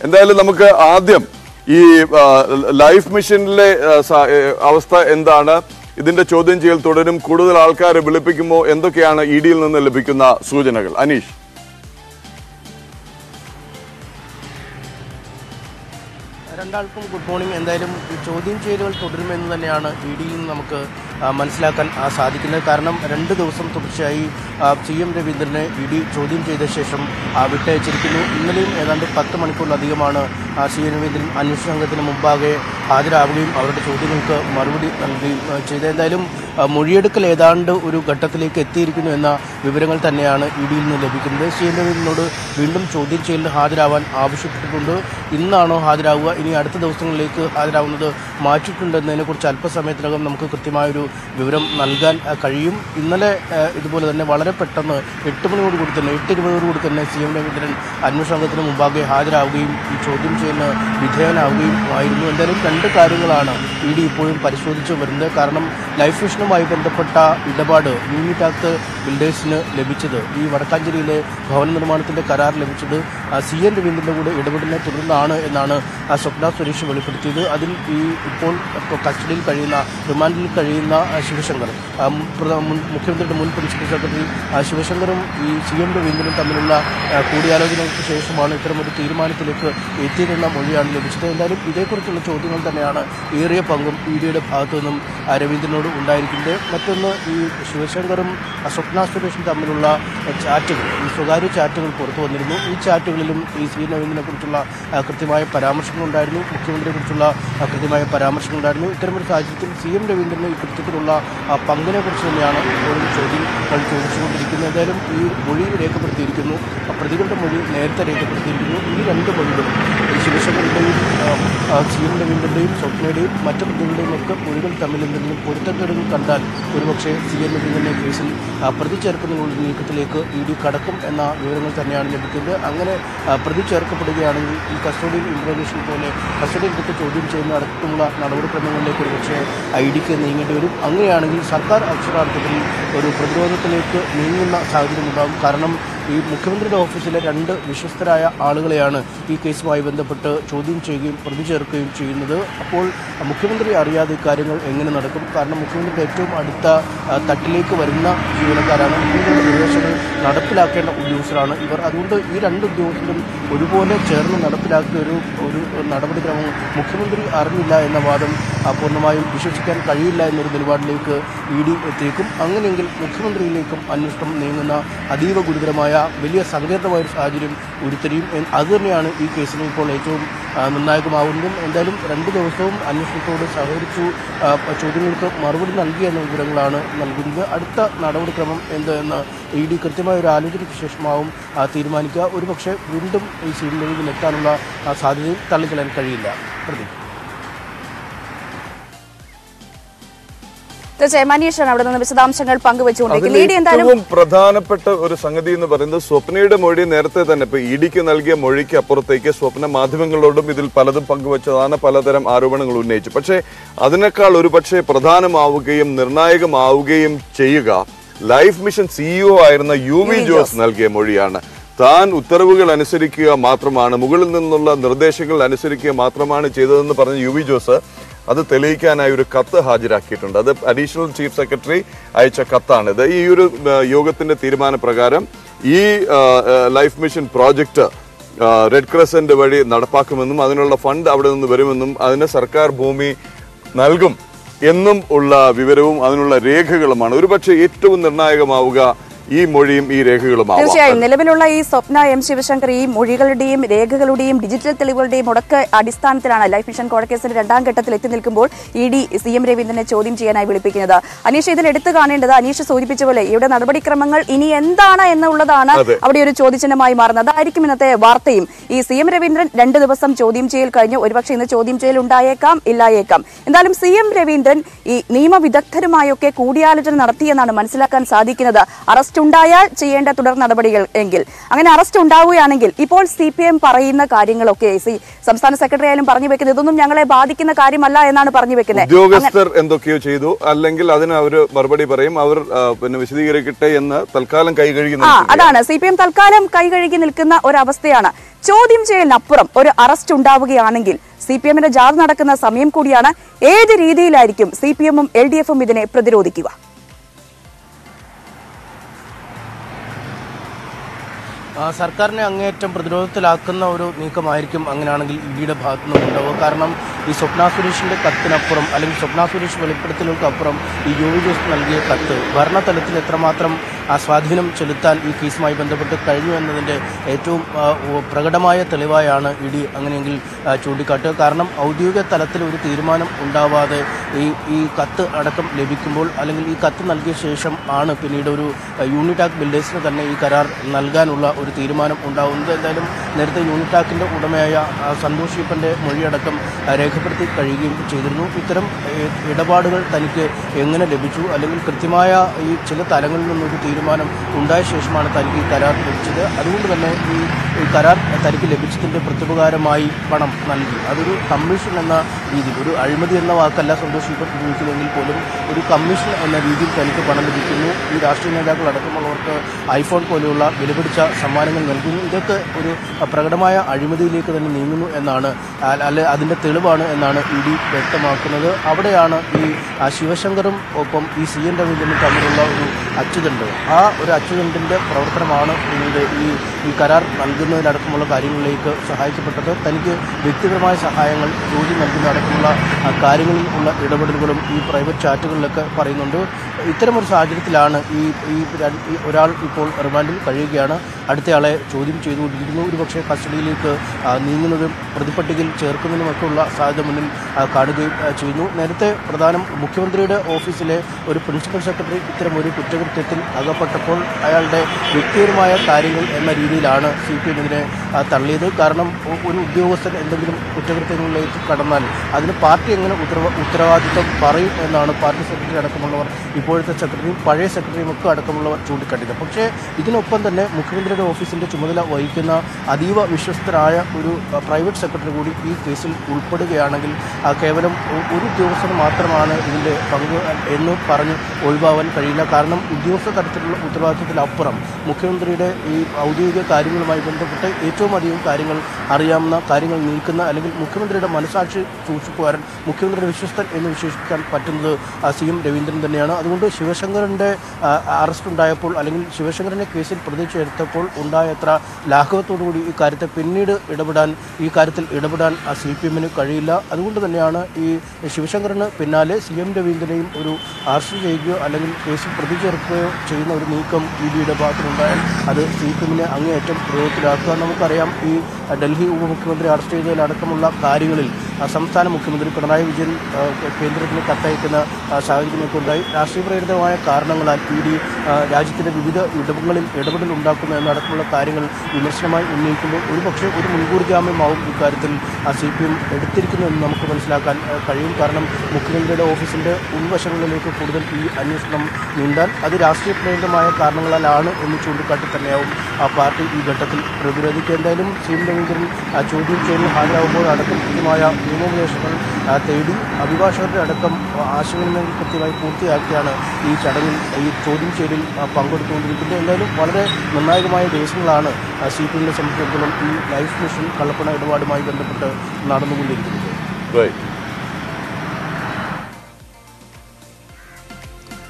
എന്തായാലും നമുക്ക് ആദ്യം ഈ ആ, ലൈഫ് മിഷനിലെ ആ, സ- ഏ, അവസ്ഥ എന്താണ് ഇതിന്റെ ചോദ്യം ചെയ്യൽ തുടരും കൂടുതൽ ആൾക്കാരെ വിളിപ്പിക്കുമോ എന്തൊക്കെയാണ് ഇ ഡിയിൽ നിന്ന് ലഭിക്കുന്ന സൂചനകൾ അനീഷ് രണ്ടാൾക്കും ഗുഡ് മോർണിംഗ് എന്തായാലും ഈ ചോദ്യം ചെയ്യലുകൾ തുടരുമെന്ന് തന്നെയാണ് ഇ ഡിയിൽ നിന്ന് നമുക്ക് ആ, മനസ്സിലാക്കാൻ ആ, സാധിക്കുന്നത് കാരണം രണ്ട് ദിവസം തുടർച്ചയായി സി എം രവീന്ദ്രനെ ഇ ഡി ചോദ്യം ചെയ്ത ശേഷം ആ, വിട്ടയച്ചിരിക്കുന്നു ഇന്നലെയും ഏതാണ്ട് പത്ത് മണിക്കൂറിലധികമാണ് ആ, സി എം രവീന്ദ്രൻ അന്വേഷണ സംഘത്തിന് മുമ്പാകെ ഹാജരാവുകയും അവരുടെ ചോദ്യങ്ങൾക്ക് മറുപടി നൽകുകയും ആ, ചെയ്തത് എന്തായാലും ആ, മൊഴിയെടുക്കൽ ഏതാണ്ട് ഒരു ഘട്ടത്തിലേക്ക് എത്തിയിരിക്കുന്നു എന്ന വിവരങ്ങൾ തന്നെയാണ് ഇ ഡിയിൽ നിന്ന് ലഭിക്കുന്നത് സി എം രവീന്ദ്രനോട് വീണ്ടും ചോദ്യം ചെയ്യലിന് ഹാജരാവാൻ ആവശ്യപ്പെട്ടിട്ടുണ്ട് ഇന്നാണോ ഹാജരാവുക ഇനി അടുത്ത ദിവസങ്ങളിലേക്ക് ഹാജരാവുന്നത് മാറ്റിയിട്ടുണ്ടെന്നതിനെക്കുറിച്ച് അല്പസമയത്തിനകം നമുക്ക് കൃത്യമായൊരു വിവരം നൽകാൻ ആ, കഴിയും ഇന്നലെ ആ, ഇതുപോലെ തന്നെ വളരെ പെട്ടെന്ന് എട്ട് മണിയോട് കൂടി തന്നെ എട്ട് ഇരുപതോടുകൂടി തന്നെ സി എം രവീന്ദ്രൻ അന്വേഷണ സംഘത്തിന് മുമ്പാകെ ഹാജരാവുകയും ഈ ചോദ്യം ചെയ്യുന്ന വിധേയനാവുകയും ആയിരുന്നു എന്തായാലും രണ്ട് കാര്യങ്ങളാണ് ഇ ഡി ഇപ്പോഴും പരിശോധിച്ച് വരുന്നത് കാരണം ലൈഫ് മിഷനുമായി ബന്ധപ്പെട്ട ഇടപാട് യൂണിറ്റ് ആക്ട് ബിൽഡേഴ്സിന് ലഭിച്ചത് ഈ വടക്കാഞ്ചേരിയിലെ ഭവന നിർമ്മാണത്തിന്റെ കരാർ ലഭിച്ചത് ആ, സി എൻ രവീന്ദ്രന്റെ കൂടെ ഇടപെടലിനെ തുടർന്നാണ് എന്നാണ് ആ സ്വപ്ന സുരേഷ് വെളിപ്പെടുത്തിയത് അതിൽ ഈ ഇപ്പോൾ ഇപ്പോൾ കസ്റ്റഡിയിൽ കഴിയുന്ന റിമാൻഡിൽ കഴിയുന്ന ആ, ശിവശങ്കർ ആ, മുൻ പ്രധാ- മുൻ- മുഖ്യമന്ത്രിയുടെ മുൻ പ്രിൻസിപ്പൽ സെക്രട്ടറി ആ, ശിവശങ്കറും ഈ സി എം രവീന്ദ്രനും തമ്മിലുള്ള ആ, കൂടിയാലോചനകൾക്ക് ശേഷമാണ് ഇത്തരമൊരു തീരുമാനത്തിലേക്ക് എത്തിയതെന്ന മൊഴിയാണ് ലഭിച്ചത് എന്തായാലും ഇതേക്കുറിച്ചുള്ള ചോദ്യങ്ങൾ തന്നെയാണ് ഏറിയ പങ്കും ഇ ഡിയുടെ ഭാഗത്തു നിന്നും ആ, രവീന്ദ്രനോട് ഉണ്ടായിരിക്കുന്നത് മറ്റൊന്ന് ഈ ശിവശങ്കറും ആ, സ്വപ്ന സുരേഷും തമ്മിലുള്ള ആ, ചാറ്റുകൾ ഈ സ്വകാര്യ ചാറ്റുകൾ പുറത്തു വന്നിരുന്നു ഈ ചാറ്റുകളിലും ഈ സി രവീന്ദ്രനെ കുറിച്ചുള്ള ആ, കൃത്യമായ പരാമർശങ്ങളുണ്ടായിരുന്നു മുഖ്യമന്ത്രിയെ കുറിച്ചുള്ള ആ, കൃത്യമായ പരാമർശങ്ങളുണ്ടായിരുന്നു ഇത്തരമൊരു സാഹചര്യത്തിൽ സി എം രവീന്ദ്രന് ഈ കൃത്യത്തിലുള്ള ആ, പങ്കിനെ കുറിച്ച് തന്നെയാണ് ഇപ്പോഴും ചോദ്യങ്ങൾ ചോദിച്ചുകൊണ്ടിരിക്കുന്നത് എന്തായാലും ഈ മൊഴി രേഖപ്പെടുത്തിയിരിക്കുന്നു ആ, പ്രതികളുടെ മൊഴി നേരത്തെ രേഖപ്പെടുത്തിയിരിക്കുന്നു ഈ രണ്ട് മൊഴികളും ഈ ശിവശങ്കറിൻ്റെയും സി എം രവീന്ദ്രൻ്റെയും സ്വപ്നയുടെയും മറ്റു പ്രതികളുടെയും ഒക്കെ മൊഴികൾ തമ്മിൽ എന്തെങ്കിലും പൊരുത്തക്കേടുകൾ കണ്ടാൽ ഒരുപക്ഷെ സി എം രവീന്ദ്രനെ കേസിൽ ആ, പ്രതി ചേർക്കുന്നതിനുള്ള നീക്കത്തിലേക്ക് ഇ ഡി കടക്കും എന്ന വിവരങ്ങൾ തന്നെയാണ് ലഭിക്കുന്നത് അങ്ങനെ ആ, പ്രതി ചേർക്കപ്പെടുകയാണെങ്കിൽ ഈ കസ്റ്റഡിയൽ ഇൻട്രോഗേഷൻ പോലെ കസ്റ്റഡിയിൽ എടുത്ത് ചോദ്യം ചെയ്യുന്ന അടക്കമുള്ള നടപടിക്രമങ്ങളിലേക്ക് ഒരുപക്ഷെ ഐ ഡിക്ക് നീങ്ങേണ്ടി വരും അങ്ങനെയാണെങ്കിൽ സർക്കാർ അക്ഷരാർത്ഥത്തിൽ ഒരു പ്രതിരോധത്തിലേക്ക് നീങ്ങുന്ന സാഹചര്യം ഉണ്ടാകും കാരണം ഈ മുഖ്യമന്ത്രിയുടെ ഓഫീസിലെ രണ്ട് വിശ്വസ്തരായ ആളുകളെയാണ് ഈ കേസുമായി ബന്ധപ്പെട്ട് ചോദ്യം ചെയ്യുകയും പ്രതി ചേർക്കുകയും ചെയ്യുന്നത് അപ്പോൾ മുഖ്യമന്ത്രി അറിയാതെ ഇക്കാര്യങ്ങൾ എങ്ങനെ നടക്കും കാരണം മുഖ്യമന്ത്രിയുടെ ഏറ്റവും അടുത്ത ആ, തട്ടിലേക്ക് വരുന്ന ജീവനക്കാരാണ് മുഖ്യമന്ത്രിയുടെ നിർദ്ദേശങ്ങൾ നടപ്പിലാക്കേണ്ട ഉദ്യോഗസ്ഥരാണ് ഇവർ അതുകൊണ്ട് ഈ രണ്ട് ഉദ്യോഗസ്ഥരും ഒരുപോലെ ചേർന്ന് നടപ്പിലാക്കിയ ഒരു ഒരു നടപടിക്രമം മുഖ്യമന്ത്രി അറിഞ്ഞില്ല എന്ന വാദം ആ, പൂർണ്ണമായും വിശ്വസിക്കാൻ കഴിയില്ല എന്നൊരു നിലപാടിലേക്ക് ഇ ഡി എത്തിയേക്കും അങ്ങനെയെങ്കിൽ മുഖ്യമന്ത്രിയിലേക്കും അന്വേഷണം നീങ്ങുന്ന അതീവ ഗുരുതരമായ വലിയ സങ്കീർണമായ ഒരു സാഹചര്യം ഉരുത്തിരിയും എന്ന് അതുതന്നെയാണ് ഈ കേസിന് ഇപ്പോൾ ഏറ്റവും ആ, നിർണായകമാവുന്നതും എന്തായാലും രണ്ട് ദിവസവും അന്വേഷണത്തോട് സഹകരിച്ചു ആ, ചോദ്യങ്ങൾക്ക് മറുപടി നൽകി എന്ന വിവരങ്ങളാണ് നൽകുന്നത് അടുത്ത നടപടിക്രമം എന്ത് എന്ന് ഇ ഡി കൃത്യമായ ഒരു ആലോചനയ്ക്ക് ശേഷമാവും ആ, തീരുമാനിക്കുക ഒരുപക്ഷെ വീണ്ടും ഈ സീനിലേക്ക് എത്താനുള്ള ആ, സാധ്യതയും തള്ളിക്കളയാൻ കഴിയില്ല പ്രദീപ് തീർച്ചയായും മനീഷാണ് അവിടെ നിന്ന് വിശദാംശങ്ങൾ അതിൽ പങ്കുവെച്ചുകൊണ്ടിരിക്കുന്നത് ഇ ഡി എന്തായാലും ഏറ്റവും പ്രധാനപ്പെട്ട ഒരു സംഗതി എന്ന് പറയുന്നത് സ്വപ്നയുടെ മൊഴി നേരത്തെ തന്നെ ഇപ്പൊ ഇഡിക്ക് നൽകിയ മൊഴിക്ക് അപ്പുറത്തേക്ക് സ്വപ്ന മാധ്യമങ്ങളോടും ഇതിൽ പലതും പങ്കുവച്ചതാണ് പലതരം ആരോപണങ്ങൾ ഉന്നയിച്ചു പക്ഷേ അതിനേക്കാൾ ഒരു പക്ഷേ പ്രധാനമാവുകയും നിർണായകമാവുകയും ചെയ്യുക ലൈഫ് മിഷൻ സിഇഒ ആയിരുന്ന യു വി ജോസ് നൽകിയ മൊഴിയാണ് താൻ ഉത്തരവുകൾ അനുസരിക്കുക മാത്രമാണ് മുകളിൽ നിന്നുള്ള നിർദ്ദേശങ്ങൾ അനുസരിക്കുക മാത്രമാണ് ചെയ്തതെന്ന് പറഞ്ഞ യു വി ജോസ് അത് തെളിയിക്കാനായി ഒരു കത്ത് ഹാജരാക്കിയിട്ടുണ്ട് അത് അഡീഷണൽ ചീഫ് സെക്രട്ടറി അയച്ച കത്താണിത് ഈ ഒരു ആ, യോഗത്തിന്റെ തീരുമാനപ്രകാരം ഈ ആ, ആ, ലൈഫ് മിഷൻ പ്രോജക്റ്റ് ആ, റെഡ് ക്രസന്റ് വഴി നടപ്പാക്കുമെന്നും അതിനുള്ള ഫണ്ട് അവിടെ നിന്ന് വരുമെന്നും അതിന് സർക്കാർ ഭൂമി നൽകും എന്നും ഉള്ള വിവരവും അതിനുള്ള രേഖകളുമാണ് ഒരുപക്ഷെ ഏറ്റവും നിർണായകമാവുക ഈ മൊഴിയും ഈ രേഖകളുമാവാം തീർച്ചയായും നിലവിലുള്ള ഈ സ്വപ്ന എം ശിവശങ്കർ ഈ മൊഴികളുടെയും രേഖകളുടെയും ഡിജിറ്റൽ തെളിവുകളുടെയും ഒക്കെ അടിസ്ഥാനത്തിലാണ് ലൈഫ് മിഷൻ കോടക്കേസിന്റെ രണ്ടാം ഘട്ടത്തിൽ എത്തി നിൽക്കുമ്പോൾ ഇ ഡി സി എം രവീന്ദ്രനെ ചോദ്യം ചെയ്യാനായി വിളിപ്പിക്കുന്നത് അനീഷ് ഇതിൽ എടുത്തു കാണേണ്ടത് അനീഷ് സൂചിപ്പിച്ച പോലെ ഇവിടെ നടപടിക്രമങ്ങൾ ഇനി എന്താണ് എന്നുള്ളതാണ് അതെ. അവിടെ ഒരു ചോദ്യചിഹ്നമായി മാറുന്നത് അതായിരിക്കും ഇന്നത്തെ വാർത്തയും ഈ സി എം രവീന്ദ്രൻ രണ്ട് ദിവസം ചോദ്യം ചെയ്യൽ കഴിഞ്ഞു ഒരുപക്ഷെ ഇന്ന് ചോദ്യം ചെയ്യൽ ഉണ്ടായേക്കാം ഇല്ലായേക്കാം എന്തായാലും സി എം രവീന്ദ്രൻ ഈ നിയമവിദഗ്ധരുമായൊക്കെ കൂടിയാലോചന നടത്തിയെന്നാണ് മനസ്സിലാക്കാൻ സാധിക്കുന്നത് അറസ്റ്റ് അറസ്റ്റ് ഉണ്ടായാൽ ചെയ്യേണ്ട തുടർ നടപടികൾ എങ്കിൽ അങ്ങനെ അറസ്റ്റ് ഉണ്ടാവുകയാണെങ്കിൽ ഇപ്പോൾ സി പി എം പറയുന്ന കാര്യങ്ങളൊക്കെ സി സംസ്ഥാന സെക്രട്ടറി ആയാലും പറഞ്ഞു വെക്കുന്നത് ഇതൊന്നും ഞങ്ങളെ ബാധിക്കുന്ന കാര്യമല്ല എന്നാണ് പറഞ്ഞു വെക്കുന്നത് ഉദ്യോഗസ്ഥർ എന്തൊക്കെയോ ചെയ്തു അല്ലെങ്കിൽ അതിന് അവർ മറുപടി പറയും അവർ ആ, പിന്നെ വിശദീകരിക്കട്ടെ എന്ന് തൽക്കാലം കൈ കഴുകി ആ നിൽക്കുകയാണ്. അതാണ് സി പി എം തൽക്കാലം കൈകഴുകി നിൽക്കുന്ന ഒരവസ്ഥയാണ് ചോദ്യം ചെയ്യലിനപ്പുറം ഒരു അറസ്റ്റ് ഉണ്ടാവുകയാണെങ്കിൽ സി പി എമ്മിന്റെ ജാഥ നടക്കുന്ന സമയം കൂടിയാണ് ഏത് രീതിയിലായിരിക്കും സി പി എമ്മും എൽ ഡി എഫും ഇതിനെ പ്രതിരോധിക്കുക ആ, സർക്കാരിനെ അങ്ങേയറ്റം പ്രതിരോധത്തിലാക്കുന്ന ഒരു നീക്കമായിരിക്കും അങ്ങനെയാണെങ്കിൽ ഇഡിയുടെ ഭാഗത്തു നിന്നും ഉണ്ടാവുക കാരണം ഈ സ്വപ്ന സുരേഷിന്റെ കത്തിനപ്പുറം അല്ലെങ്കിൽ സ്വപ്ന സുരേഷ് വെളിപ്പെടുത്തലുകൾക്കപ്പുറം ഈ യു വി ജോസ് നൽകിയ കത്ത് ഭരണതലത്തിൽ എത്രമാത്രം ആ സ്വാധീനം ചെലുത്താൻ ഈ കേസുമായി ബന്ധപ്പെട്ട് കഴിഞ്ഞു എന്നതിൻ്റെ ഏറ്റവും ആ, ഉ- പ്രകടമായ തെളിവായാണ് ഇ ഡി അങ്ങനെയെങ്കിൽ ആ, ചൂണ്ടിക്കാട്ടുക കാരണം ഔദ്യോഗിക തലത്തിൽ ഒരു തീരുമാനം ഉണ്ടാവാതെ ഈ ഈ കത്ത് അടക്കം ലഭിക്കുമ്പോൾ അല്ലെങ്കിൽ ഈ കത്ത് നൽകിയ ശേഷം ആണ് പിന്നീട് ഒരു ആ, യൂണിടാക് ബിൽഡേഴ്സിന് തന്നെ ഈ കരാർ നൽകാനുള്ള ഒരു തീരുമാനം ഉണ്ടാവുന്നത് എന്തായാലും നേരത്തെ യൂണിടാക്കിൻ്റെ ഉടമയായ ആ, സന്തോഷ് ഈപ്പൻ്റെ മൊഴിയടക്കം ആ, രേഖപ്പെടുത്തി കഴിയുകയും ചെയ്തിരുന്നു ഇത്തരം ഏ, ഇടപാടുകൾ തനിക്ക് എങ്ങനെ ലഭിച്ചു അല്ലെങ്കിൽ കൃത്യമായ ഈ ചില തലങ്ങളിൽ നിന്നൊരു തീരുമാനം ഉണ്ടായ ശേഷമാണ് തനിക്ക് ഈ കരാർ ലഭിച്ചത് അതുകൊണ്ട് തന്നെ ഈ ഈ കരാർ തനിക്ക് ലഭിച്ചതിൻ്റെ പ്രത്യുപകാരമായി പണം നൽകി അതൊരു കമ്മീഷൻ എന്ന രീതിയിൽ ഒരു അഴിമതി എന്ന വാക്കല്ല സന്തോഷ് ഈപ്പൻ ഉപയോഗിക്കുന്നതെങ്കിൽ പോലും ഒരു കമ്മീഷൻ എന്ന രീതിയിൽ തനിക്ക് പണം ലഭിക്കുന്നു ഈ രാഷ്ട്രീയ നേതാക്കൾ അടക്കമുള്ളവർക്ക് ഐഫോൺ പോലെയുള്ള വിലപിടിച്ച സമ്മാനങ്ങൾ നൽകുന്നു ഇതൊക്കെ ഒരു പ്രകടമായ അഴിമതിയിലേക്ക് തന്നെ നീങ്ങുന്നു എന്നാണ് അ- അല്ലെ അതിൻ്റെ തെളിവാണ് എന്നാണ് ഇ ഡി വ്യക്തമാക്കുന്നത് അവിടെയാണ് ഈ ആ, ശിവശങ്കറും ഒപ്പം ഈ സി എൻ രവീന്ദ്രനും തമ്മിലുള്ള ഒരു അച്ചുതണ്ട് ആ ഒരു അച്ചുതണ്ടിൻ്റെ പ്രവർത്തനമാണ് പിന്നീട് ഈ ഈ കരാർ നൽകുന്നതിനടക്കമുള്ള കാര്യങ്ങളിലേക്ക് സഹായിക്കപ്പെട്ടത് തനിക്ക് വ്യക്തിപരമായ സഹായങ്ങൾ ജോലി നൽകുന്നതടക്കമുള്ള ആ, കാര്യങ്ങളിൽ ഉള്ള ഇടപെടലുകളും ഈ പ്രൈവറ്റ് ചാറ്റുകളിലൊക്കെ പറയുന്നുണ്ട് ഇത്തരമൊരു സാഹചര്യത്തിലാണ് ഈ ഈ രണ്ട്- ഈ ഒരാൾ ഇപ്പോൾ റിമാൻഡിൽ കഴിയുകയാണ് അടുത്തയാളെ ചോദ്യം ചെയ്തുകൊണ്ടിരിക്കുന്നു ഒരുപക്ഷെ കസ്റ്റഡിയിലേക്ക് ആ, നീങ്ങുന്നതും പ്രതിപട്ടികയിൽ ചേർക്കുന്നതിനുമൊക്കെ ഉള്ള സാധ്യത മുന്നിൽ ആ, കാണുകയും ആ, ചെയ്യുന്നു നേരത്തെ പ്രധാനം മുഖ്യമന്ത്രിയുടെ ഓഫീസിലെ ഒരു പ്രിൻസിപ്പൽ സെക്രട്ടറി ഇത്തരം ഒരു കുറ്റകൃത്യത്തിൽ അകപ്പെട്ടപ്പോൾ അയാളുടെ വ്യക്തിപരമായ കാര്യങ്ങൾ എന്ന രീതിയിലാണ് സി പി എമ്മിനെ തള്ളിയത് കാരണം ഒ- ഒരു ഉദ്യോഗസ്ഥൻ എന്തെങ്കിലും കുറ്റകൃത്യങ്ങളിലേക്ക് കടന്നാൽ അതിന് പാർട്ടി എങ്ങനെ ഉത്തരവ ഉത്തരവാദിത്വം പറയും എന്നാണ് പാർട്ടി സെക്രട്ടറി അടക്കമുള്ളവർ ഇപ്പോഴത്തെ സെക്രട്ടറിയും പഴയ സെക്രട്ടറിയും ഒക്കെ അടക്കമുള്ളവർ ചൂണ്ടിക്കാട്ടിയത് പക്ഷേ ഇതിനൊപ്പം തന്നെ മുഖ്യമന്ത്രിയുടെ ഓഫീസിന്റെ ചുമതല വഹിക്കുന്ന അതീവ വിശ്വസ്തരായ ഒരു അഹ്, പ്രൈവറ്റ് സെക്രട്ടറി കൂടി ഈ കേസിൽ ഉൾപ്പെടുകയാണെങ്കിൽ ആ, കേവലം ഒ- ഒരു ഉദ്യോഗസ്ഥന് മാത്രമാണ് ഇതിൻ്റെ പങ്ക് എന്ന് പറഞ്ഞ് ഒഴിവാവാൻ കഴിയില്ല കാരണം ഉദ്യോഗസ്ഥ തരത്തിലുള്ള ഉത്തരവാദിത്വത്തിലപ്പുറം മുഖ്യമന്ത്രിയുടെ ഈ ഔദ്യോഗിക കാര്യങ്ങളുമായി ബന്ധപ്പെട്ട് ഏറ്റവും അധികം കാര്യങ്ങൾ അറിയാവുന്ന കാര്യങ്ങൾ നീക്കുന്ന അല്ലെങ്കിൽ മുഖ്യമന്ത്രിയുടെ മനസാക്ഷി സൂക്ഷിക്കുവാൻ മുഖ്യമന്ത്രിയുടെ വിശ്വസ്തൻ എന്ന് വിശേഷിപ്പിക്കാൻ പറ്റുന്നത് ആ, സി എം രവീന്ദ്രൻ തന്നെയാണ് അതുകൊണ്ട് ശിവശങ്കറിൻ്റെ അറസ്റ്റ് ഉണ്ടായപ്പോൾ അല്ലെങ്കിൽ ശിവശങ്കറിനെ കേസിൽ പ്രതി ചേർത്തപ്പോൾ ഉണ്ടായ അത്ര ലാഘവത്തോടുകൂടി ഈ കാര്യത്തെ പിന്നീട് ഇടപെടാൻ ഈ കാര്യത്തിൽ ഇടപെടാൻ സി പി എമ്മിന് കഴിയില്ല അതുകൊണ്ട് തന്നെയാണ് ഈ ശിവശങ്കറിന് പിന്നാലെ സി എം രവീന്ദ്രനെയും ഒരു അറസ്റ്റ് ചെയ്യുകയോ അല്ലെങ്കിൽ കേസിൽ പ്രതി ചേർക്കുകയോ ചെയ്യുന്ന ഒരു നീക്കം ഇ ഡിയുടെ ഭാഗത്തുനിന്നുണ്ടായാൽ അത് സി പി എമ്മിനെ അങ്ങേയറ്റം പ്രയോഗത്തിലാക്കുക നമുക്കറിയാം ഈ ആ, ഡൽഹി ഉപമുഖ്യമന്ത്രി അറസ്റ്റ് ചെയ്തതിലടക്കമുള്ള കാര്യങ്ങളിൽ ആ, സംസ്ഥാന മുഖ്യമന്ത്രി പിണറായി വിജയൻ ആ, കേന്ദ്രത്തിന് കത്തയക്കുന്ന ആ, സാഹചര്യമൊക്കെ ഉണ്ടായി രാഷ്ട്രീയ പ്രേരിതമായ കാരണങ്ങളാൽ ഇ ഡി രാജ്യത്തിൻ്റെ വിവിധ ഇടപെടലിൽ ഇടപെടൽ ഉണ്ടാക്കുന്നു എന്നടക്കമുള്ള കാര്യങ്ങൾ വിമർശനമായി ഉന്നയിക്കുമ്പോൾ ഒരുപക്ഷെ ഒരു മുൻകൂർ ജാമ്യമാവും ഇക്കാര്യത്തിൽ സി പി എം എടുത്തിരിക്കുന്നതെന്ന് നമുക്ക് മനസ്സിലാക്കാൻ ആ, കഴിയും കാരണം മുഖ്യമന്ത്രിയുടെ ഓഫീസിൻ്റെ ഉൾവശങ്ങളിലേക്ക് കൂടുതൽ ഈ അന്വേഷണം നീണ്ടാൽ അത് രാഷ്ട്രീയ പ്രേരിതമായ കാരണങ്ങളാലാണ് എന്ന് ചൂണ്ടിക്കാട്ടി തന്നെയാവും ആ പാർട്ടി ഈ ഘട്ടത്തിൽ പ്രതിരോധിക്കുക എന്തായാലും സി എം രവീന്ദ്രൻ ആ, ചോദ്യം ചെയ്യലിൽ ഹാജരാകുമ്പോൾ അടക്കം കൃത്യമായ നിയമോപദേശങ്ങൾ ആ, തേടി അഭിഭാഷകരുടെ അടക്കം ആ, ആശയവിനിമയം കൃത്യമായി പൂർത്തിയാക്കിയാണ് ഈ ചടങ്ങിൽ ഈ ചോദ്യം ചെയ്യലിൽ ആ, പങ്കെടുത്തുകൊണ്ടിരിക്കുന്നത് എന്തായാലും വളരെ നിർണായകമായ ദിവസങ്ങളാണ് സി പി എമ്മിനെ സംബന്ധിച്ചിടത്തോളം ഈ ലൈഫ് മിഷൻ കള്ളപ്പണ ഇടപാടുമായി ബന്ധപ്പെട്ട് നടന്നുകൊണ്ടിരിക്കുന്നത് Right.